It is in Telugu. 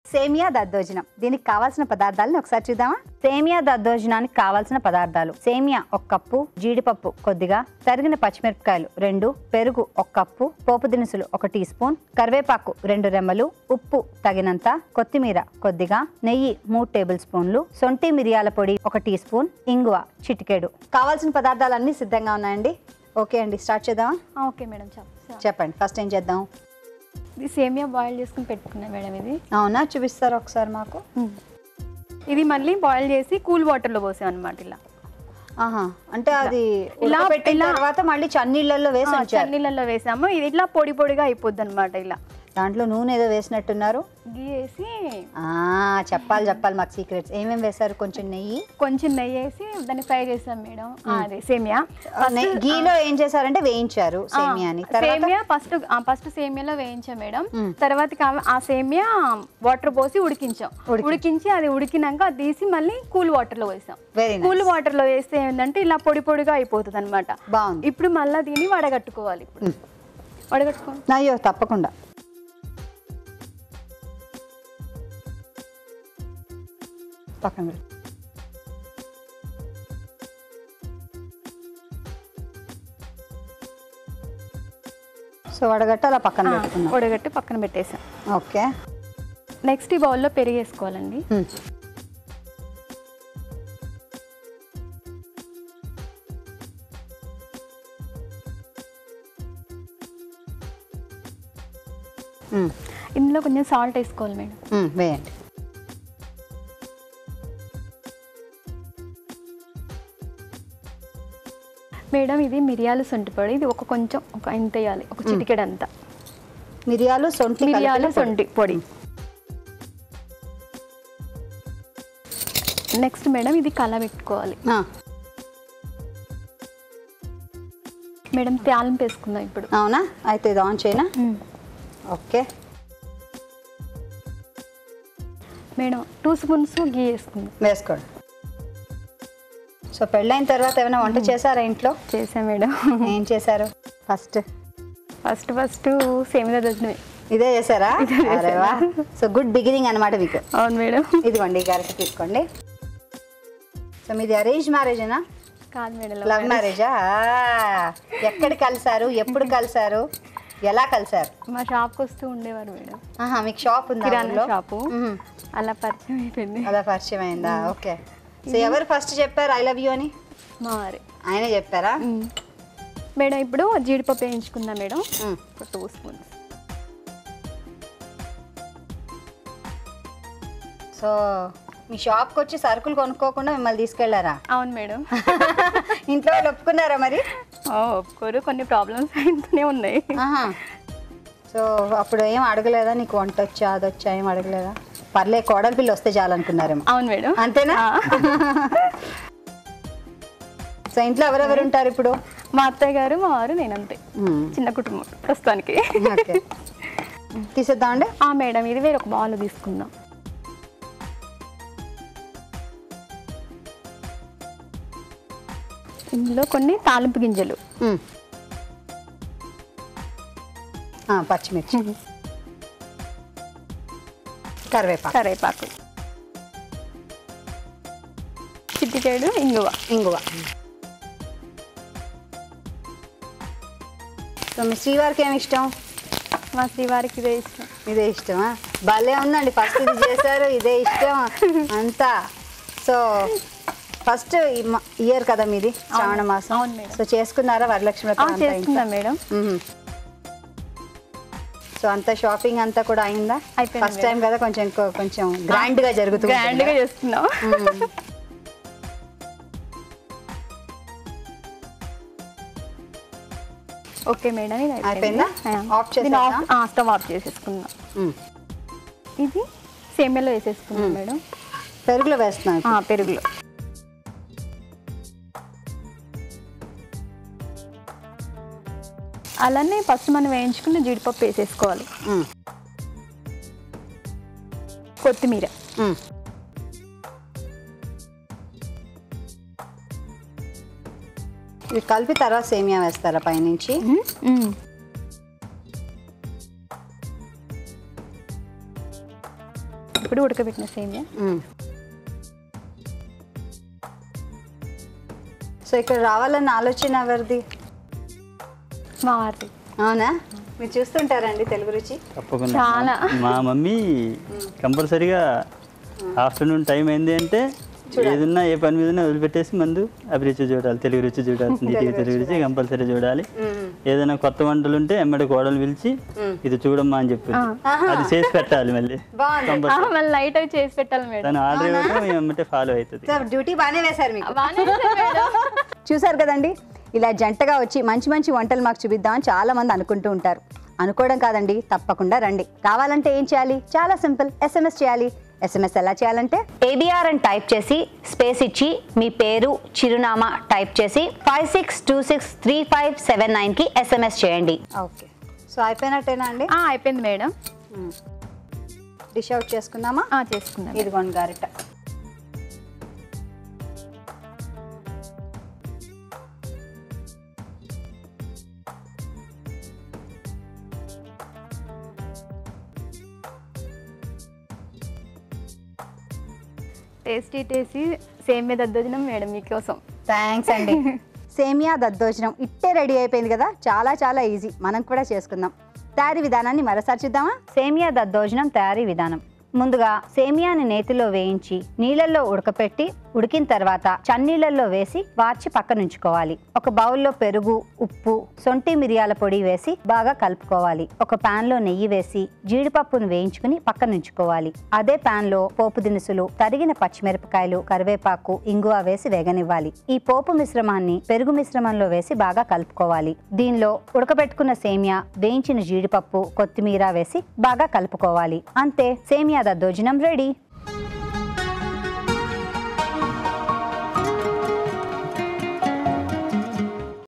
సేమియా దద్దోజనం దీనికి కావాల్సిన పదార్థాలను ఒకసారి చూద్దామా సేమియా దద్దోజనానికి కావాల్సిన పదార్థాలు సేమియా ఒక కప్పు జీడిపప్పు కొద్దిగా తరిగిన పచ్చిమిరపకాయలు రెండు పెరుగు ఒక కప్పు పోపు దినుసులు ఒక టీ స్పూన్ కరివేపాకు రెండు రెమ్మలు ఉప్పు తగినంత కొత్తిమీర కొద్దిగా నెయ్యి మూడు టేబుల్ స్పూన్లు సొంటి మిరియాల పొడి ఒక టీ స్పూన్ ఇంగువ చిటికెడు కావాల్సిన పదార్థాలన్నీ సిద్ధంగా ఉన్నాయండి ఓకే అండి స్టార్ట్ చేద్దామా ఆ, ఓకే మేడం చెప్ చెప్పండి ఫస్ట్ ఏం చేద్దాం ఇది సేమియా బాయిల్ చేసుకుని పెట్టుకున్నా మేడం ఇది అవునా చూపిస్తారు ఒకసారి మాకు ఇది మళ్ళీ బాయిల్ చేసి కూల్ వాటర్లో పోసాం అనమాట ఇలా ఆహా అంటే అది ఇలా- పెట్టిన ఇలా- తర్వాత మళ్ళీ చన్నీళ్ళల్లో వేసి ఆ, ఉంచారు చన్నీళ్ళల్లో వేసాము ఇది ఇట్లా పొడి పొడిగా అయిపోద్ది అనమాట ఇలా దాంట్లో నూనె ఏదో వేసినట్టున్నారు గీ వేసి ఆ చెప్పాలి చెప్పాలి మాకు సీక్రెట్స్ ఏమేమి వేశారు కొంచెం నెయ్యి కొంచెం నెయ్యి వేసి దాన్ని ఫ్రై చేసాం మేడం ఆ, అదే సేమియా నెయ్యి- గీలో ఏం చేశారంటే వేయించారు సేమియాని తర్వాత సేమియా ఫస్ట్ ఫస్ట్ సేమియాలో వేయించాం మేడం మ్. తర్వాత కా- ఆ సేమియా వాటర్ పోసి ఉడికించాం ఉడికించి అది ఉడికినాక అది తీసి మళ్ళీ కూల్ వాటర్ లో వేసాం వెరీ కూల్ వాటర్ లో వేస్తే ఏంటంటే ఇలా పొడి పొడిగా అయిపోతుంది అనమాట బాగుంది ఇప్పుడు మళ్ళీ దీన్ని వడగట్టుకోవాలి ఇప్పుడు వడగట్టుకోండి అయ్యో తప్పకుండా పక్కన పెట్టు. సో వడగట్ట అలా పక్కన పెట్టుకున్నాం వడగట్టి పక్కన పెట్టేసాం ఓకే నెక్స్ట్ ఈ బౌల్లో పెరుగు వేసుకోవాలండి హ్మ్. హ్మ్. ఇందులో కొంచెం సాల్ట్ వేసుకోవాలి మేడం హ్మ్, వేయండి మేడం ఇది మిరియాలు సొంటిపొడి ఇది ఒక కొంచెం ఒక ఇంత వేయాలి ఒక చిటికెడంతా మిరియాలు సొంటి మిరియాలు కలిపిన పొడి. సొంటి పొడి నెక్స్ట్ మేడం ఇది కల పెట్టుకోవాలి ఆ, మేడం తాలింపు వేసుకుందాం ఇప్పుడు అవునా అయితే ఇది ఆన్ చేయనా okay madam two spoons ghee వేసుకుందాం వేసుకోండి సో పెళ్ళైన తర్వాత ఏమైనా వంట చేశారా ఇంట్లో చేసా మేడం ఏం చేశారు ఫస్ట్ ఫస్ట్ ఫస్ట్ సేమియా దొరికినవి ఇదే చేశారా అరే వా సో గుడ్ బిగినింగ్ అన్నమాట మీకు అవును మేడం ఇదిగోండి ఈ గారికి తీసుకోండి సో మీది అరేంజ్ మ్యారేజేనా కాదు మేడం లవ్ మ్యారేజా ఎక్కడ కలిసారు ఎప్పుడు కలిసారు ఎలా కలిసారు మా షాప్కి వస్తూ ఉండేవారు మేడం ఆహా మీకు షాప్ ఉందా కిరాణా ఊర్లో? షాపు మ్మ్. అలా పరిచయం అయిపోయింది అలా పరిచయం అయిందా ఓకే సో ఎవరు ఫస్ట్ చెప్పారు ఐ లవ్ యూ అని మారే ఆయనే చెప్పారా మేడం ఇప్పుడు జీడిపప్పు వేయించుకుందాం మేడం మ్మ్. ఒక టూ స్పూన్స్ సో మీ షాప్కి వచ్చి సరుకులు కొనుక్కోకుండా మిమ్మల్ని తీసుకెళ్లారా అవును మేడం ఇంట్లో వాళ్ళు ఒప్పుకున్నారా మరి ఓ, ఒప్పుకోరు కొన్ని ప్రాబ్లమ్స్ అయితేనే ఉన్నాయి ఆహా. సో అప్పుడు ఏం అడగలేదా నీకు వంట వచ్చా అది వచ్చా ఏం అడగలేదా పర్లే కోడలి పిల్ల వస్తే చాలనుకున్నారేమో అవును మేడం అంతేనా ఆ. సో ఇంట్లో ఎవరెవరు ఉంటారు ఇప్పుడు మా అత్తయ్య గారు మా వారు నేను అంతే మ్మ్. చిన్న కుటుంబం ప్రస్తుతానికి ఓకే తీసేద్దామండి ఆ మేడం ఇది వేరే ఒక బాల్ తీసుకుందాం ఇందులో కొన్ని తాలింపు గింజలు మ్మ్. ఆ, పచ్చిమిర్చి కరివేపాకు కరివేపాకు చిట్టికేడు ఇంగువ ఇంగువ సో మీ శ్రీవారికి ఏమి ఇష్టం మా శ్రీవారికి ఇదే ఇష్టం ఇదే ఇష్టమా భలే ఉందండి ఫస్ట్ ఇది చేశారు ఇదే ఇష్టం అంతా సో ఫస్ట్ ఇయర్ కదా మీది శ్రావణ మాసం అవును మేడం. సో చేసుకున్నారా వరలక్ష్మి ఆ, వ్రతం అంతా ఇంట్లో? చేసుకుందాం మేడం మ్మ్. సో అంతా షాపింగ్ అంతా కూడా అయిందా అయిపోయింది ఫస్ట్ టైం కదా కొంచెం ఇంకో- కొంచెం గ్రాండ్ గా జరుగుతుంది గ్రాండ్ గా చేస్తున్నాం ఓకే మేడం ఇది అయిపోయిందా? ఆఫ్ చేసేద్దాం? స్టవ్ ఆఫ్ చేసేసుకుందాం మ్మ్. ఇది సేమియాలో వేసేసుకుందాం మేడం పెరుగులో వేస్తున్నాం ఆ, పెరుగులో అలానే ఫస్ట్ మనం వేయించుకున్న జీడిపప్పు వేసేసుకోవాలి మ్మ్. కొత్తిమీర మ్మ్. ఇది కలిపి తర్వాత సేమియా వేస్తారా పైనుంచి మ్మ్. ఇప్పుడు ఉడకబెట్టిన సేమియా మ్మ్. సో ఇక్కడ రావాలన్న ఆలోచన ఎవరిది మా వారిది అవునా మీరు చూస్తుంటారండి తెలుగు రుచి తప్పకుండా చాలా. మా మమ్మీ కంపల్సరీగా ఆఫ్టర్నూన్ టైం అయింది అంటే ఏదన్నా ఏ పని మీద వదిలిపెట్టేసి మందు అభిరుచి చూడాలి తెలుగు రుచి చూడాల్సింది ఇది తెలుగు రుచి కంపల్సరీ చూడాలి ఏదైనా కొత్త వంటలు ఉంటే ఎమ్మడి కోడలు పిలిచి ఇది చూడమ్మా అని చెప్పి అది చేసి పెట్టాలి మళ్ళీ బాగుంది కంపల్సరీ మళ్ళీ లైట్ అవి చేసి పెట్టాలి మేడం తను ఆర్డర్ ఇవ్వడం మేము ఎమ్మటే ఫాలో అవుతుంది సో డ్యూటీ బాగానే వేశారు మీకు బాగానే చేశారు మేడం చూసారు కదండి ఇలా జంటగా వచ్చి మంచి మంచి వంటలు మాకు చూపిద్దామని చాలా మంది అనుకుంటూ ఉంటారు అనుకోవడం కాదండి తప్పకుండా రండి కావాలంటే ఏం చేయాలి చాలా సింపుల్ ఎస్ఎంఎస్ చేయాలి ఎస్ఎంఎస్ ఎలా చేయాలంటే ఏబిఆర్ అని టైప్ చేసి స్పేస్ ఇచ్చి మీ పేరు చిరునామా టైప్ చేసి five six two six three five seven నైన్కి ఎస్ఎంఎస్ చేయండి ఓకే సో అయిపోయినట్టేనా అండి ఆ, అయిపోయింది మేడం డిష్ అవుట్ చేసుకుందామా ఆ, చేసుకుందాం ఇదిగోండి గారిట టేస్టీ టేస్టీ సేమియా దద్దోజనం మేడం మీకోసం థ్యాంక్స్ అండి సేమియా దద్దోజనం ఇట్టే రెడీ అయిపోయింది కదా చాలా చాలా ఈజీ మనం కూడా చేసుకుందాం తయారీ విధానాన్ని మరోసారి చూద్దామా సేమియా దద్దోజనం తయారీ విధానం ముందుగా సేమియాని నేతిలో వేయించి నీళ్ళల్లో ఉడకపెట్టి ఉడికిన తర్వాత చన్నీళ్ళల్లో వేసి వార్చి పక్కనుంచుకోవాలి ఒక బౌల్లో పెరుగు ఉప్పు సొంటి మిరియాల పొడి వేసి బాగా కలుపుకోవాలి ఒక పాన్ లో నెయ్యి వేసి జీడిపప్పును వేయించుకుని పక్కనుంచుకోవాలి అదే పాన్ లో పోపు దినుసులు తరిగిన పచ్చిమిరపకాయలు కరివేపాకు ఇంగువ వేసి వేగనివ్వాలి ఈ పోపు మిశ్రమాన్ని పెరుగు మిశ్రమంలో వేసి బాగా కలుపుకోవాలి దీనిలో ఉడకబెట్టుకున్న సేమియా వేయించిన జీడిపప్పు కొత్తిమీర వేసి బాగా కలుపుకోవాలి అంతే సేమియా దద్దోజనం రెడీ